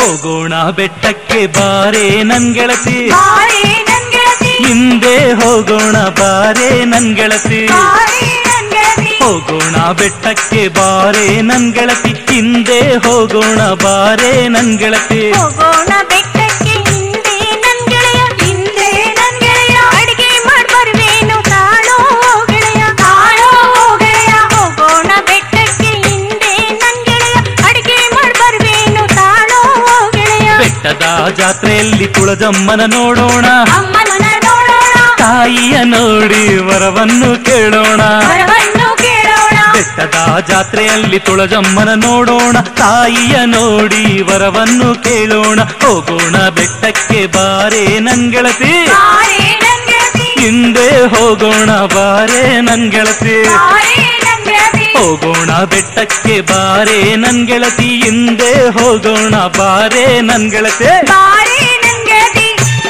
ಹೋಗೋಣ ಬೆಟ್ಟಕ್ಕೆ ಬಾರೆ ನನ್ ಗೆಳತಿ ಬಾರೆ ನನ್ ಗೆಳತಿ ಹಿಂದೆ ಹೋಗೋಣ ಬಾರೆ ನನ್ ಗೆಳತಿ ಬಾರೆ ನನ್ ಗೆಳತಿ ಹೋಗೋಣ ಬೆಟ್ಟಕ್ಕೆ ಬಾರೆ ನನ್ ಗೆಳತಿ ಹಿಂದೆ ಹೋಗೋಣ ಬಾರೆ ನನ್ ಗೆಳತಿ ಹೋಗೋಣ ಬೆಟ್ಟಕ್ಕೆ ಹಿಂದೆ ನನ್ ಗೆಳೆಯ ಹಿಂದೆ ನನ್ ಗೆಳೆಯ ಅಡಿಗೆ ಮಾಡ್ ಬರುವೇನು ತಾಳೋ ಗೆಳೆಯ ತಾಳೋ ಗೆಳೆಯ ಹೋಗೋಣ ಬೆಟ್ಟಕ್ಕೆ ಹಿಂದೆ ನನ್ ಗೆಳೆಯ ಅಡಿಗೆ ಮಾಡ್ ಬರುವೇನು ತಾಳೋ ಗೆಳೆಯ ಬೆಟ್ಟದ ಜಾತ್ರೆಯಲ್ಲಿ ತುಳಜಮ್ಮನ ನೋಡೋಣ ಅಮ್ಮನ ನೋಡೋಣ ತಾಯಿಯ ನೋಡಿ ವರವನ್ನು ಕೇಳೋಣ ವರವನ್ನು ಕೇಳೋಣ ಬೆಟ್ಟದ ಜಾತ್ರೆಯಲ್ಲಿ ತುಳಜಮ್ಮನ ನೋಡೋಣ ತಾಯಿಯ ನೋಡಿ ವರವನ್ನು ಕೇಳೋಣ ಹೋಗೋಣ ಬೆಟ್ಟಕ್ಕೆ ಬಾರೆ ನನ್ ಗೆಳತಿ ಬಾರೆ ನನ್ ಗೆಳತಿ ಹಿಂದೆ ಹೋಗೋಣ ಬಾರೆ ನನ್ ಗೆಳತಿ ಬಾರೆ ನನ್ ಗೆಳತಿ ಹೋಗೋಣ ಬೆಟ್ಟಕ್ಕೆ ಬಾರೆ ನನ್ ಗೆಳತಿ ಹಿಂದೆ ಹೋಗೋಣ ಬಾರೆ ನನ್ ಗೆಳತಿ ಬಾರೆ ನನ್ ಗೆಳತಿ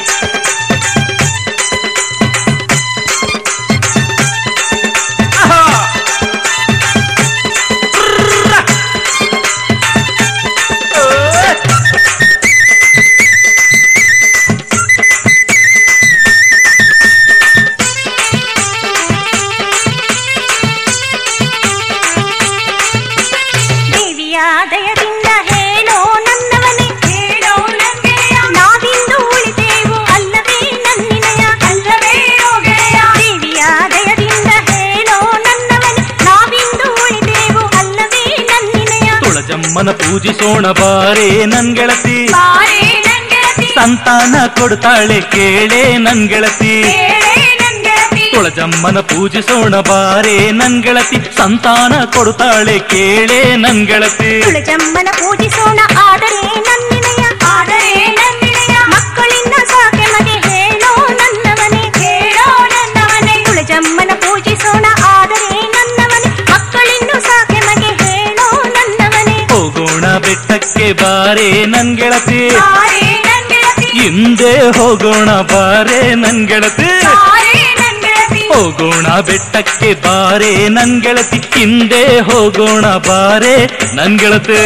ದೇವಿಯ ದಯದಿಂದ ಹೇಳೋ ನನ್ನವನೇ ಹೇಳೋ ನನ್ ಗೆಳೆಯ ನಾವಿಂದು ಉಳಿದೆವು ಅಲ್ಲವೇ ನನ್ನಿನಯ ಅಲ್ಲವೇ ಓ ಗೆಳೆಯ ದೇವಿಯ ದಯದಿಂದ ಹೇಳೋ ನನ್ನವನೇ ನಾವಿಂದು ಉಳಿದೆವು ಅಲ್ಲವೇ ನನ್ನಿನಯ ತುಳಜಮ್ಮನ ಪೂಜಿಸೋಣ ಬಾರೆ ನನ್ ಗೆಳತಿ ಬಾರೆ ನನ್ ಗೆಳತಿ ಸಂತಾನ ಕೊಡ್ತಾಳೆ ಕೇಳೆ ನನ್ ಗೆಳತಿ ಹೇಳೇ ನನ್ ಗೆಳತಿ ತುಳಜಮ್ಮನ ಪೂಜಿಸೋಣ ಬಾರೆ ನನ್ ಗೆಳತಿ ಸಂತಾನ ಕೊಡ್ತಾಳೆ ಕೇಳೆ ನನ್ ಗೆಳತಿ ತುಳಜಮ್ಮನ ಪೂಜಿಸೋಣ ಆದರೆ ನನ್ನಿನಯ ಆದರೆ ನನ್ನಿನಯ ಮಕ್ಕಳಿಂದ ಸಾಕೆ ಮಗೆ ಹೇಳೋ ನನ್ನವನೇ ಹೇಳೋ ನನ್ನವನೇ ತುಳಜಮ್ಮನ ಪೂಜಿಸೋಣ ಆದರೆ ನನ್ನವನೇ ಮಕ್ಕಳಿಂದ ಸಾಕೆ ಮಗೆ ಹೇಳೋ ನನ್ನವನೇ ಹೋಗೋಣ ಬೆಟ್ಟಕ್ಕೆ ಬಾರೆ ನನ್ ಗೆಳತಿ ಆದರೆ ನನ್ ಗೆಳತಿ ಹಿಂದೆ ಹೋಗೋಣ ಬಾರೆ ನನ್ ಗೆಳತಿ ಆದರೆ ನನ್ ಗೆಳತಿ ಹೋಗೋಣ ಬೆಟ್ಟಕ್ಕೆ ಬಾರೆ ನನ್ ಗೆಳತಿ ಹಿಂದೆ ಹೋಗೋಣ ಬಾರೆ ನನ್ ಗೆಳತಿ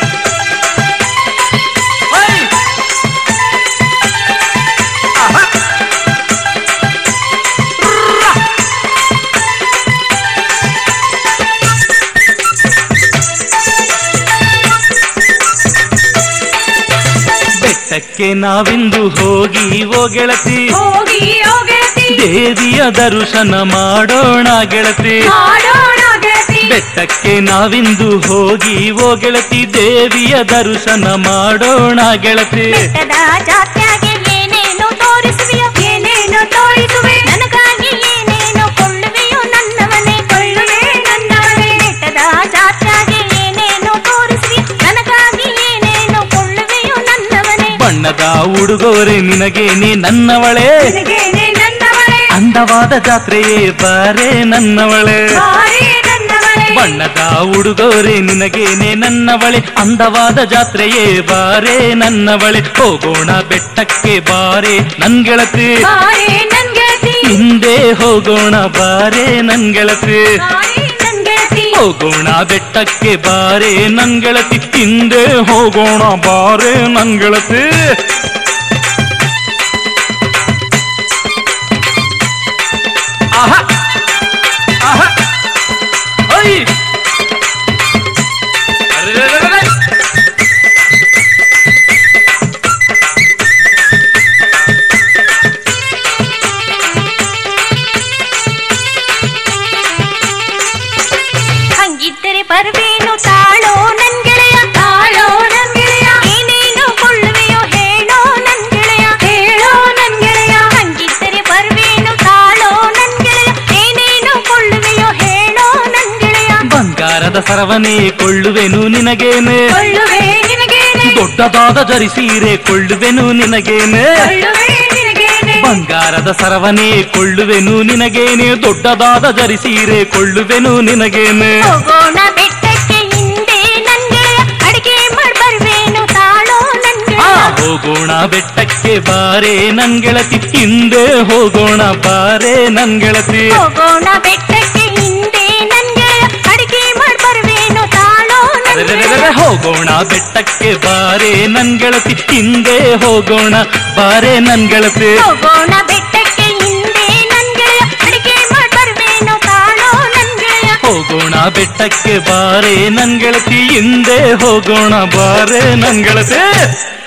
ಬೆಟ್ಟಕ್ಕೆ ನಾವಿಂದು ಹೋಗಿ ಓ ಗೆಳತಿ ಹೋಗಿ ಓ ಗೆಳತಿ ದೇವಿಯ ದರ್ಶನ ಮಾಡೋಣ ಗೆಳತಿ ಮಾಡೋಣ ಗೆಳತಿ ಬೆಟ್ಟಕ್ಕೆ ನಾವಿಂದು ಹೋಗಿ ಓ ಗೆಳತಿ ದೇವಿಯ ದರ್ಶನ ಮಾಡೋಣ ಗೆಳತಿ ಬೆಟ್ಟದ ಜಾತ್ಯಾಗೆ ಏನೇನು ತೋರಿಸುವೆಯೋ ಏನೇನು ತೋರಿಸುವೆ ನನಗಾಗಿ ಏನೇನು ಕೊಳ್ಳುವೆಯೋ ನನ್ನವನೇ ಕೊಳ್ಳುವೆ ನನ್ನವನೇ ಬೆಟ್ಟದ ಜಾತ್ಯಾಗೆ ಏನೇನು ತೋರಿಸುವೆ ನನಗಾಗಿ ಏನೇನು ಕೊಳ್ಳುವೆಯೋ ನನ್ನವನೇ ಬಣ್ಣದ ಉಡುಗೊರೆ ನಿನಗೇನೆ ನನ್ನವಳೆ ನಿನಗೇನೆ ನನ್ನವಳೇ ಅಂದವಾದ ಜಾತ್ರೆಯೇ ಬಾರೆ ನನ್ನವಳೆ ಬಾರೆ ನನ್ನವಳೇ ಬಣ್ಣದ ಉಡುಗೊರೆ ನಿನಗೇನೆ ನನ್ನವಳೆ ಅಂದವಾದ ಜಾತ್ರೆಯೇ ಬಾರೆ ನನ್ನವಳೆ ಹೋಗೋಣ ಬೆಟ್ಟಕ್ಕೆ ಬಾರೆ ನನ್ ಗೆಳತಿ ಬಾರೆ ನನ್ ಗೆಳತಿ ಹಿಂದೆ ಹೋಗೋಣ ಬಾರೆ ನನ್ ಗೆಳತಿ ಬಾರೆ ನನ್ ಗೆಳತಿ ಹೋಗೋಣ ಬೆಟ್ಟಕ್ಕೆ ಬಾರೆ ನನ್ ಗೆಳತಿ ಹಿಂದೆ ಹೋಗೋಣ ಬಾರೆ ನನ್ ಗೆಳತಿ ಆಹಾ ಆಹಾ ಐ ಅರೆರೆರೆರೆ. ಹಂಗಿದ್ದರೆ ಬರುವೇನು ತಾಳೋ ನನ್ ಗೆಳೆಯ ತಾಳೋ ನನ್ ಗೆಳೆಯ ಏನೇನು ಕೊಳ್ಳುವೆಯೋ ಹೇಳೋ ನನ್ ಗೆಳೆಯ ಹೇಳೋ ನನ್ ಗೆಳೆಯ ಹಂಗಿದ್ದರೆ ಬರುವೇನು ತಾಳೋ ನನ್ ಗೆಳೆಯ ಏನೇನು ಕೊಳ್ಳುವೆಯೋ ಹೇಳೋ ನನ್ ಗೆಳೆಯ ಬಂಗಾರದ ಸರವನೆ ಕೊಳ್ಳುವೆನು ನಿನಗೇನೆ ಕೊಳ್ಳುವೆ ನಿನಗೇನೆ ದೊಡ್ಡದಾದ ಜರಿಸೀರೆ ಕೊಳ್ಳುವೆನು ನಿನಗೇನೆ ಕೊಳ್ಳುವೆ ನಿನಗೇನೆ ಬಂಗಾರದ ಸರವನೆ ಕೊಳ್ಳುವೆನು ನಿನಗೇನೆ ದೊಡ್ಡದಾದ ಜರಿಸೀರೆ ಕೊಳ್ಳುವೆನು ನಿನಗೇನೆ ಹೋಗೋಣ ಬೆಟ್ಟಕ್ಕೆ ಹಿಂದೆ ನನ್ ಗೆಳೆಯ ಅಡಿಗೆ ಮಾಡ್ ಬರುವೇನು ತಾಳೋ ನನ್ ಆ, ಗೆಳೆಯ ಹೋಗೋಣ ಬೆಟ್ಟಕ್ಕೆ ಬಾರೆ ನನ್ ಗೆಳತಿ ಹಿಂದೆ ಹೋಗೋಣ ಬಾರೆ ನನ್ ಗೆಳತಿ ಹೋಗೋಣ ಬೆಟ್ಟಕ್ಕೆ ಹಿಂದೆ ನನ್ ಗೆಳೆಯ ಅಡಿಗೆ ಮಾಡ್ ಬರುವೇನು ತಾಳೋ ನನ್ ಅರೆರೆರೆರೆ ಹೋಗೋಣ ಬೆಟ್ಟಕ್ಕೆ ಬಾರೆ ನನ್ ಗೆಳತಿ ಹಿಂದೆ ಹೋಗೋಣ ಬಾರೆ ನನ್ ಗೆಳತಿ ಹೋಗೋಣ ಬೆಟ್ಟಕ್ಕೆ ಹಿಂದೆ ನನ್ ಗೆಳೆಯ ಅಡಿಗೆ ಮಾಡ್ ಬರ್ವೇನೋ ತಾಳೋ ನನ್ ಗೆಳೆಯ ಹೋಗೋಣ ಬೆಟ್ಟಕ್ಕೆ ಬಾರೆ ನನ್ ಗೆಳತಿ ಹಿಂದೆ ಹೋಗೋಣ ಬಾರೆ ನನ್ ಗೆಳತಿ